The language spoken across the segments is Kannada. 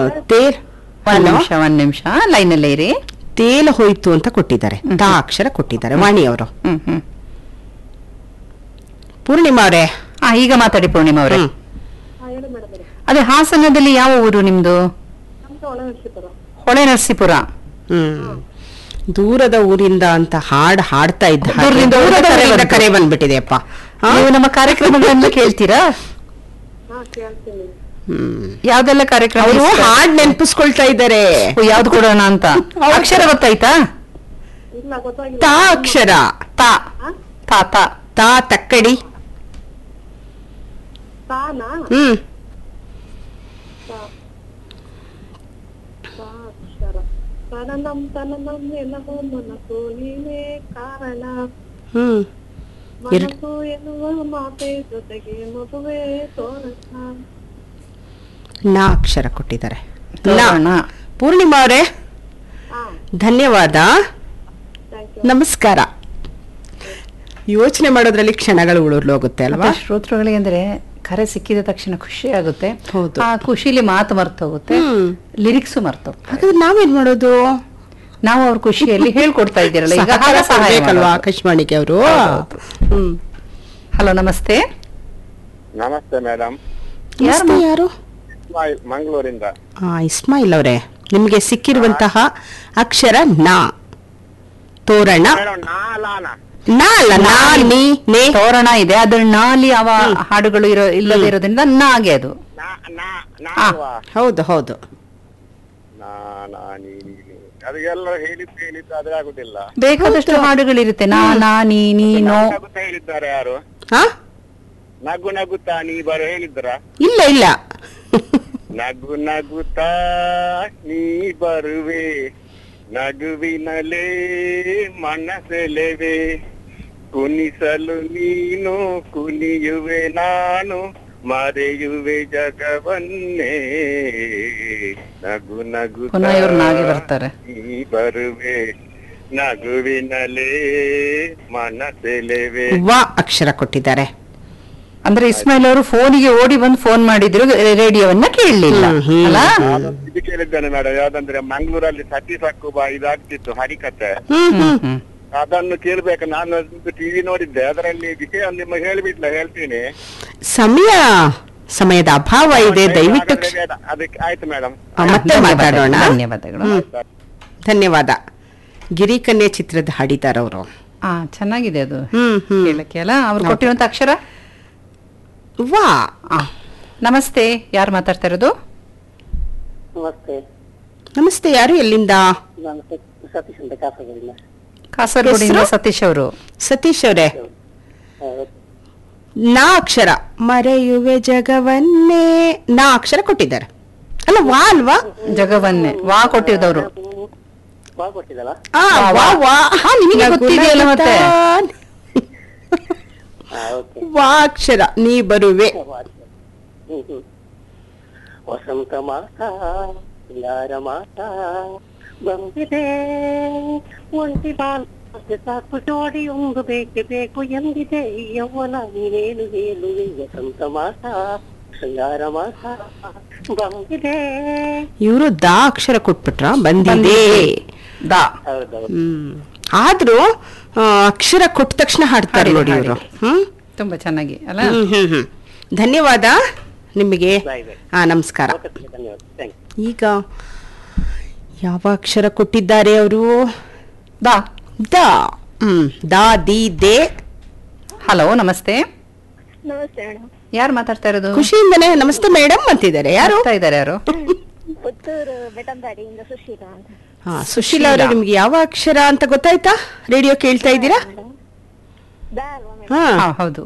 ತೇಲ್ ಒಂದ್ ಹಲೋ ನಿಮಿಷ ಒಂದ್ ನಿಮಿಷ ಲೈನ್ ಅಲ್ಲೇ ಇರಿ ತೇಲ್ ಹೋಯ್ತು ಅಂತ ಕೊಟ್ಟಿದ್ದಾರೆ ತಾ ಅಕ್ಷರ ಕೊಟ್ಟಿದ್ದಾರೆ ವಾಣಿ ಅವರು ಹ್ಮ್ ಹ್ಮ್ ಪೂರ್ಣಿಮಾ ಅವರೇ ಆ ಈಗ ಮಾತಾಡಿ ಪೂರ್ಣಿಮಾ ಅವರೇ ಹ್ಮ್. ಅದೇ ಹಾಸನದಲ್ಲಿ ಯಾವ ಊರು ನಿಮ್ದು ಹೊಳೆ ನರಸೀಪುರ ಹ್ಮ್ ದೂರದ ಊರಿಂದ ಅಂತ ಹಾಡ್ ಹಾಡ್ತಾ ಇದ್ದ ಹಾಗೆ ದೂರದಿಂದ ದೂರದ ಕರೆ ಊರಿಂದ ಬಂತು. ಕರೆ ಬಂದ್ಬಿಟ್ಟಿದೆಯಪ್ಪ ಹಾ? ನೀವು ನಮ್ಮ ಕಾರ್ಯಕ್ರಮಗಳನ್ನ ಕೇಳ್ತೀರಾ ಹ್ಮ್ ಯಾವ್ದೆಲ್ಲ ಕಾರ್ಯಕ್ರಮ ಅವರು ಇಷ್ಟ? ಹಾಡ್ ನೆನಪಿಸ್ಕೊಳ್ತಾ ಇದ್ದಾರೆ ಓ, ಯಾವ್ದು ಕೊಡೋಣ ಅಂತ ಅಕ್ಷರ ಗೊತ್ತಾಯ್ತಾ ತಾ ಅಕ್ಷರ ತಾ ತಾ ತಾ ತಾ ತಕ್ಕಡಿ ತಾನಾ ಹ್ಮ್ ತಾ ಅಕ್ಷರ ತನನಂ ತನನಂ ಎನ್ನೋ ಮನಸ್ಸು ನೀವೇ ಕಾರಣ ಹ್ಮ್ ಎರ್- ಮನಸ್ಸು ಎನ್ನುವ ಮಾತೆ ಜೊತೆಗೆ ಮದುವೆ ತೋರಣ ನಾ ಅಕ್ಷರ ಕೊಟ್ಟಿದ್ದಾರೆ ತೋರಣ. ನಾ. ಪೂರ್ಣಿಮಾ ಅವರೇ ಹಾ ಧನ್ಯವಾದ ಥ್ಯಾಂಕ್ ಯು ನಮಸ್ಕಾರ ಯೋಚನೆ ಮಾಡೋದ್ರಲ್ಲಿ ಕ್ಷಣಗಳು ಉಳಿರ್ಲು ಹೋಗುತ್ತೆ ಅಲ್ವಾ ಮತ್ತೆ ಶ್ರೋತೃಗಳಿಗೆ ಅಂದ್ರೆ ಕರೆ ಸಿಕ್ಕಿದ ತಕ್ಷಣ ಖುಷಿ ಆಗುತ್ತೆ ಹೌದು. ಆ ಖುಷಿಲಿ ಮಾತು ಮರ್ತೋಗುತ್ತೆ ಹ್ಮ್. ಲಿರಿಕ್ಸು ಮರ್ತೋಗುತ್ತೆ ಹಾಗಾದ್ರೆ ನಾವೇನ್ ಮಾಡೋದು ನಾವು ಅವ್ರ ಖುಷಿಯಲ್ಲಿ ಹೇಳ್ಕೊಡ್ತಾ ಇದ್ದೀರಲ್ಲ ಈಗ ಸಹಕಾರ ಹಾಗೆ ಸಹಾಯ ಕೊಡ್ಬೇಕಲ್ವಾ ಆಕಾಶವಾಣಿಗೆ ಅವರು ಹ್ಮ್ ಹಲೋ ನಮಸ್ತೆ ನಮಸ್ತೆ ಮೇಡಮ್ ಯಾರು ನಮಸ್ತೆ ಯಾರು ಇಸ್ಮಾಯಿಲ್ ಮಂಗಳೂರಿಂದ ಆ, ಇಸ್ಮಾಯಿಲ್ ಅವರೇ ನಿಮಗೆ ಸಿಕ್ಕಿರುವಂತಹ ಅಕ್ಷರ ನಾ ತೋರಣ ಮೇಡಮ್ ನಾಲಾನ ನಾ ಅಲ್ಲ ನಾ ನೀ ನೇ ತೋರಣ ಇದೆ ಅದ್ರ ನಾಲಿ ಅವ ಹಾಡುಗಳು ಇರೋ ಇಲ್ಲದೆ ಇರೋದ್ರಿಂದ ನಾಗೆ ಅದು ನಾ ನಾ ನಾಲ್ವಾ ಹೌದು ಹೌದು ನಾ ನಾ ನೀ ನೀ, ನೀ. ಅದು ಎಲ್ಲರೂ ಹೇಳಿದ್ದು ಹೇಳಿದ್ದು ಅದೇ ಆಗುದಿಲ್ಲ ಬೇಕಾದಷ್ಟು ಹಾಡುಗಳಿರುತ್ತೆ ನಾ ನಾ ನೀ ನೀನೋ ನಗು ನಗುತ್ತಾ ಹೇಳಿದ್ದಾರೆ ಯಾರು ಹಾ ನಗು ನಗುತ್ತಾ ನೀ ಬರೋ ಹೇಳಿದ್ರ ಇಲ್ಲ ಇಲ್ಲ ನಗು ನಗುತ್ತಾ ನೀ ಬರುವೆ ನಗುವಿನಲೇ ಮನಸೆಲೆವೆ ಕುಣಿಸಲು ನೀನು ಕುಣಿಯುವೆ ನಾನು ಮರೆಯುವೆ ಜಗವನ್ನೇ ನಗು ನಗು ಪುನಃ ಇವ್ರು ನಾಗೆ ಬರ್ತಾರೆ. ನೀ ಬರುವೆ ನಗುವಿನಲೇ ಮನಸೆಲೆವೆ ವಾ ಅಕ್ಷರ ಕೊಟ್ಟಿದ್ದಾರೆ ಅಂದ್ರೆ ಇಸ್ಮಾಯಿಲ್ ಅವರು ಫೋನಿಗೆ ಓಡಿ ಬಂದು ಫೋನ್ ಮಾಡಿದ್ರು ರೇಡಿಯೋವನ್ನ ಕೇಳಲಿಲ್ಲ ಹ್ಮ್, ಹ್ಮ್. ಅಲ್ಲ ನಾನೊಂದು ಇದು ಕೇಳಿದ್ದೇನೆ ಮೇಡಮ್ ಯಾವ್ದಂದ್ರೆ ಮಂಗಳೂರಲ್ಲಿ ಸತಿ ಸಕ್ಕುಬ ಇದಾಗ್ತಿತ್ತು ಹರಿಕತೆ ಹ್ಮ್ ಹ್ಮ್ ಹ್ಮ್ ಅದನ್ನು ಕೇಳ್ಬೇಕು ನಾನು ಟಿವಿ ನೋಡಿದ್ದೆ ಅದರಲ್ಲಿ ವಿಷಯ ನಿಮಗೆ ಹೇಳಿಬಿಟ್ಲ ಹೇಳ್ತೀನಿ ಸಮಯ ಸಮಯದ ಅಭಾವ ಇದೆ ದಯವಿಟ್ಟು ಹಾಗಾದ್ರೆ ಬೇಡ. ಅದಕ್ಕೆ ಆಯ್ತು ಮೇಡಮ್ ಆ, ಮತ್ತೆ ಮಾತಾಡೋಣ ಧನ್ಯವಾದಗಳು ಹ್ಮ್. ಧನ್ಯವಾದ ಗಿರಿಕನ್ಯೆ ಚಿತ್ರದ ಹಾಡಿದಾರವರು ಆ ಚೆನ್ನಾಗಿದೆ ಅದು ಹ್ಮ್ ಹ್ಮ್ ಕೇಳಕ್ಕೆ ಅಲ್ಲ ಅವ್ರು ಕೊಟ್ಟಿರುವಂತ ಅಕ್ಷರ ವಾ ಆ, ನಮಸ್ತೆ ಯಾರು ಮಾತಾಡ್ತಾ ಇರೋದು ನಮಸ್ತೆ ನಮಸ್ತೆ ಯಾರು ಎಲ್ಲಿಂದ ನಾನು ಸ- ಸತೀಶ್ ಅಂತ ಕಾಸರಗೋಡಿಂದ ಕಾಸರಗೋಡಿಂದ ಹೆಸ್ರು? ಸತೀಶ್ ಅವರು ಸತೀಶ್ ಅವರೇ ಆ, ನಾ ಅಕ್ಷರ ಮರೆಯುವೆ ಜಗವನ್ನೇ ನಾ ಅಕ್ಷರ ಕೊಟ್ಟಿದ್ದಾರೆ ಅಲ್ಲ ವಾ ಅಲ್ವಾ ಜಗವನ್ನೇ ವಾ ಕೊಟ್ಟಿದ್ದವರು ವಾ ಕೊಟ್ಟಿದ್ದಲ್ಲ ಆ, ವಾ, ವಾ ವಾ. ವಾ ಆ, ನಿಮಗೆ ಗೊತ್ತಿದೆಯಲ್ಲ ಮತ್ತೆ. ಹಾ ಓಕೆ ವಾ ಅಕ್ಷರ ನೀ ಬರುವೆ ಹ್ಮ್ ಹ್ಮ್ ವಸಂತ ಮಾಸ ಯಾರ ಮಾಸ ಬಂದಿದೆ ಒಂಟಿ ಬಾಲ್ ಸಾಕು ಜೋಡಿ ಒಂದು ಬೇಕೆ ಬೇಕು ಎಂದಿದೆ ಯೌವನ ನೀನೇನು ಹೇಳುವೆ ವಸಂತ ಮಾಸ ಶೃಂಗಾರ ಮಾಸ ಬಂದಿದೆ ಇವರು ದಾ ಅಕ್ಷರ ಕೊಟ್ಬಿಟ್ರ ಬಂದಿದೆ ಬಂದಿದೆ. ದಾ ಹೌದೌದು ಹ್ಮ್ ಆದ್ರೂ ಆ, ಅಕ್ಷರ ಕೊಟ್ಟ ತಕ್ಷಣ ಹಾಡ್ತಾರೆ ಹಾಡಿ, ನೋಡಿ ಹಾಡಿ. ಇವರು ಹ್ಮ್ ತುಂಬಾ ಚೆನ್ನಾಗಿ ಅಲ್ಲ ಹ್ಮ್ ಹ್ಮ್ ಹ್ಮ್ ಧನ್ಯವಾದ ನಿಮಗೆ ಬಾಯ್ ಬಾಯ್ ಆ ನಮಸ್ಕಾರ ಓಕೆ ಧನ್ಯವಾದ ಥ್ಯಾಂಕ್ ಈಗ ಯಾವ ಅಕ್ಷರ ಕೊಟ್ಟಿದ್ದಾರೆ ಅವರು ದಾ ದ ಹ್ಮ್ ದಾ ದಿ ದೇ ಹಲೋ ನಮಸ್ತೆ ನಮಸ್ತೆ ಮೇಡಮ್ ಯಾರು ಮಾತಾಡ್ತಾ ಇರೋದು ಖುಷಿಯಿಂದನೇ ನಮಸ್ತೆ ಮೇಡಮ್ ಅಂತಿದ್ದಾರೆ ಯಾರು ಹೋಗ್ತಾ ಇದ್ದಾರೆ ಯಾರು ಪುತ್ತೂರು ಬೆಟಂದಾಡಿಯಿಂದ ಸುಶೀಲಾ ಅಂತ ಹಾ ಸುಶೀಲಾ ಅವರೇ ನಿಮ್ಗೆ ಯಾವ ಅಕ್ಷರ ಅಂತ ಗೊತ್ತಾಯ್ತಾ ರೇಡಿಯೋ ಕೇಳ್ತಾ ಇದ್ದೀರಾ ದಾ ಅಲ್ವಾ ಮೇಡಮ್ ಹಾ ಹಾ, ಹೌದು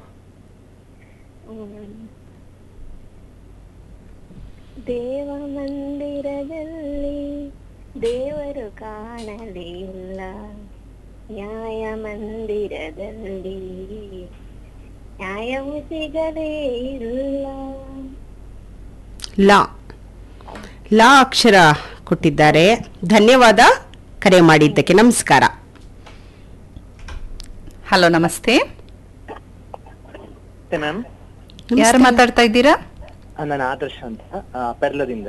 ದೇವ ಮಂದಿರದಲ್ಲಿ ದೇವರು ಕಾಣಲೇ ಇಲ್ಲ ನ್ಯಾಯ ಮಂದಿರದಲ್ಲಿ ನ್ಯಾಯವು ಸಿಗಲೇ ಇಲ್ಲ ಲಾ ಲಾ ಅಕ್ಷರ ಕೊಟ್ಟಿದ್ದಾರೆ ಧನ್ಯವಾದ ಕರೆ ಮಾಡಿದ್ದಕ್ಕೆ ನಮಸ್ಕಾರ ಹಲೋ ನಮಸ್ತೆ ಮ್ಯಾಮ್ ಯಾರು ಮಾತಾಡ್ತಾ ಇದ್ದೀರಾ ನಾನು ಆದರ್ಶ ಅಂತ ಪೆರ್ಲದಿಂದ